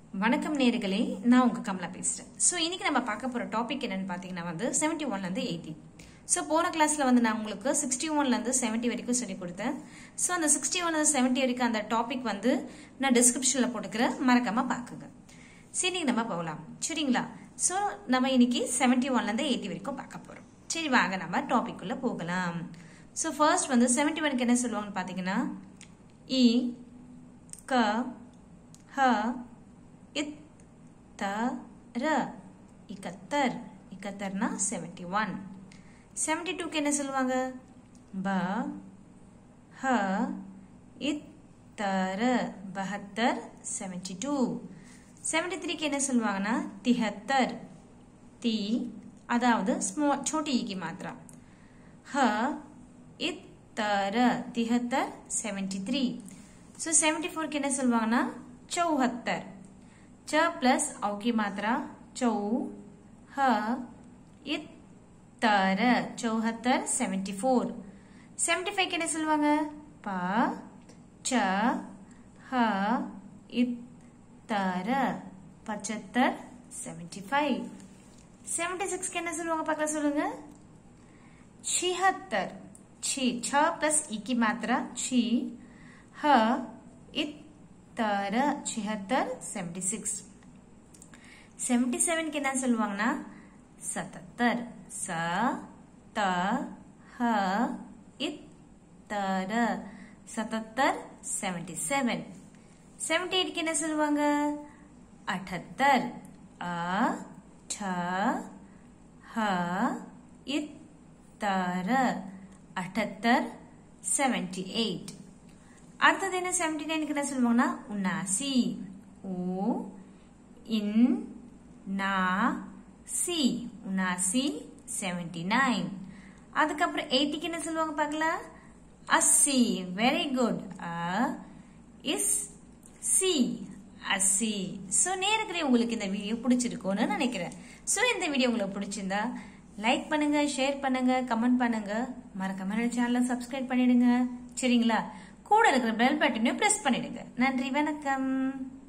வணக்கம் நேர்களே நான் உங்க கமலா பேசுறேன் ஸோ இன்னைக்கு நம்ம பார்க்க போற டாபிக் என்னன்னு பார்த்தீங்கன்னா வந்து செவன்டி ஒன்ல இருந்து எயிட்டி ஸோ போன கிளாஸ்ல வந்து நான் உங்களுக்கு சிக்ஸ்டி ஒன்ல இருந்து செவன்டி வரைக்கும் சொல்லி கொடுத்தேன் ஸோ அந்த சிக்ஸ்டி ஒன்ல செவன்டி வரைக்கும் அந்த டாபிக் வந்து நான் டிஸ்கிரிப்ஷன்ல போட்டுக்கிறேன் மறக்காம பாக்குங்க சரி இன்னைக்கு நம்ம போகலாம் சரிங்களா ஸோ நம்ம இன்னைக்கு செவன்டி ஒன்ல இருந்து எயிட்டி வரைக்கும் பார்க்க போறோம் சரி வாங்க நம்ம டாபிக் உள்ள போகலாம் ஸோ ஃபர்ஸ்ட் வந்து செவன்டி ஒனுக்கு என்ன சொல்லுவாங்கன்னு பார்த்தீங்கன்னா இ க ஹ இத் த ர இக்கத்தர் இக்கத்தர்னா செவன்டி ஒன் செவன்டி டூக்கு என்ன சொல்லுவாங்க ப ஹ இத் தர பஹத்தர் செவன்டி டூ செவன்டி த்ரீக்கு என்ன சொல்லுவாங்கன்னா திஹத்தர் தி அதாவது ஸ்மோ छोटी ई की मात्रा ह इतर तिहत्तर seventy three so seventy four के என்ன சொல்லுவாங்கன்னா चौहत्तर च प्लस औ की मात्रा चौ ह इतर चौहत्तर सेवेंटी फोर सेवेंटी फाइव என்ன சொல்லுவாங்க ப च ह इतर पचहत्तर सेवेंटी फाइव செவன்டி சிக்ஸ்க்கு என்ன சொல்லுவாங்க பார்க்கலாம் சொல்லுங்க छिहत्तर छी छ प्लस ई की मात्रा छी ह इतर छिहत्तर सेवेंटी सिक्स செவன்டி செவனுக்கு என்ன சொல்லுவாங்கன்னா சத்தத்தர் ச த ஹ இத்தர சத்தத்தர் செவன்டி செவன் செவன்டி எயிட்க்கு என்ன சொல்லுவாங்க அठहत्तर அ ठ ह இத்தர அठहत्तर செவன்டி எயிட் அடுத்தது என்ன செவன்டி நைனுக்கு என்ன சொல்லுவாங்கன்னா உன்னாசி ஓ இன் நா சி உன்னாசி செவன்டி நைன் அதுக்கப்புறம் எயிட்டிக்கு என்ன சொல்லுவாங்க பார்க்கலாம் அஸ்ஸி வெரி குட் அ இஸ் சி அஸ்ஸி ஸோ நேரத்திலே உங்களுக்கு இந்த வீடியோ பிடிச்சிருக்கும்னு நினைக்கிறேன் ஸோ இந்த வீடியோ உங்களுக்கு பிடிச்சிருந்தா லைக் பண்ணுங்க ஷேர் பண்ணுங்க கமெண்ட் பண்ணுங்க மறக்காம என்னோட சேனலை சப்ஸ்கிரைப் பண்ணிடுங்க சரிங்களா கூட இருக்கிற பெல் பட்டனையும் பிரஸ் பண்ணிடுங்க நன்றி வணக்கம்